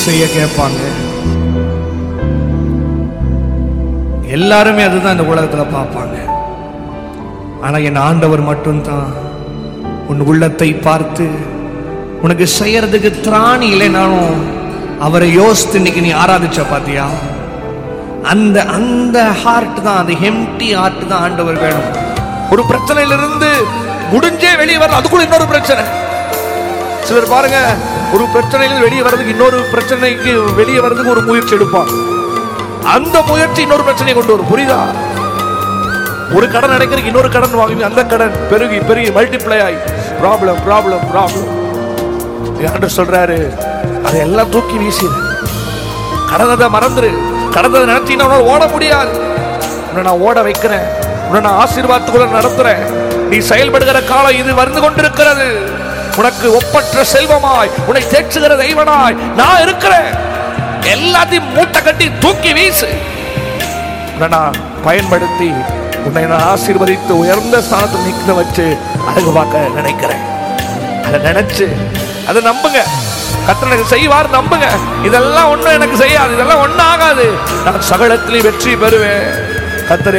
செய்ய கேட்பாங்க எல்லாருமே அதுதான் இந்த உலகத்துல பார்ப்பாங்க ஆனா என் ஆண்டவர் மட்டும்தான் உன் உள்ளத்தை பார்த்து உனக்கு செய்யறதுக்கு திராணி இல்லைனாலும் அவரை யோசித்து இன்னைக்கு நீ ஆராதிச்ச பாத்தியா அந்த அந்த ஹார்ட் தான் அந்த ஹெம்டி ஹார்ட் தான் ஆண்டவர் வேணும் ஒரு பிரச்சனையிலிருந்து முடிஞ்சே வெளியே வரல அதுக்குள்ள இன்னொரு பிரச்சனை சிலர் பாருங்க ஒரு பிரச்சனையிலிருந்து வெளியே வர்றதுக்கு இன்னொரு பிரச்சனைக்கு வெளியே வர்றதுக்கு ஒரு முயற்சி எடுப்பான் அந்த முயற்சி இன்னொரு பிரச்சனையை கொண்டு வரும் புரியுதா ஒரு கடன் அடைக்கிறதுக்கு இன்னொரு கடன் வாங்கி அந்த கடன் பெருகி பெருகி மல்டிப்ளை ஆகி ப்ராப்ளம் ப்ராப்ளம் ப்ராப்ளம் ஆண்டவர் சொல்றாரு அதையெல்லாம் தூக்கி வீசிடு கடனதை மறந்துரு கடனதை நினைச்சீங்கன்னா உன்னால ஓட முடியாது உன்னை நான் ஓட வைக்கிறேன் உன்னை நான் ஆசீர்வாதத்துக்குள்ள நடத்துறேன் நீ செயல்படுகிற காலம் இது வந்து கொண்டிருக்கிறது உனக்கு ஒப்பற்ற செல்வமாய் உன்னை தேற்றுகிற தெய்வனாய் நான் இருக்கிறேன் எல்லாத்தையும் மூட்டை கட்டி தூக்கி வீசு உன்னை நான் பயன்படுத்தி உன்னை நான் ஆசீர்வதித்து உயர்ந்த ஸ்தானத்தில் நிற்க வச்சு அழகு பார்க்க நினைக்கிறேன் அதை நினைச்சு அதை நம்புங்க கர்த்தர் எனக்கு செய்வார் நம்புங்க இதெல்லாம் ஒண்ணும் எனக்கு செய்யாது இதெல்லாம் ஒண்ணும் ஆகாது நான் சகலத்திலையும் வெற்றி பெறுவேன் கர்த்தர்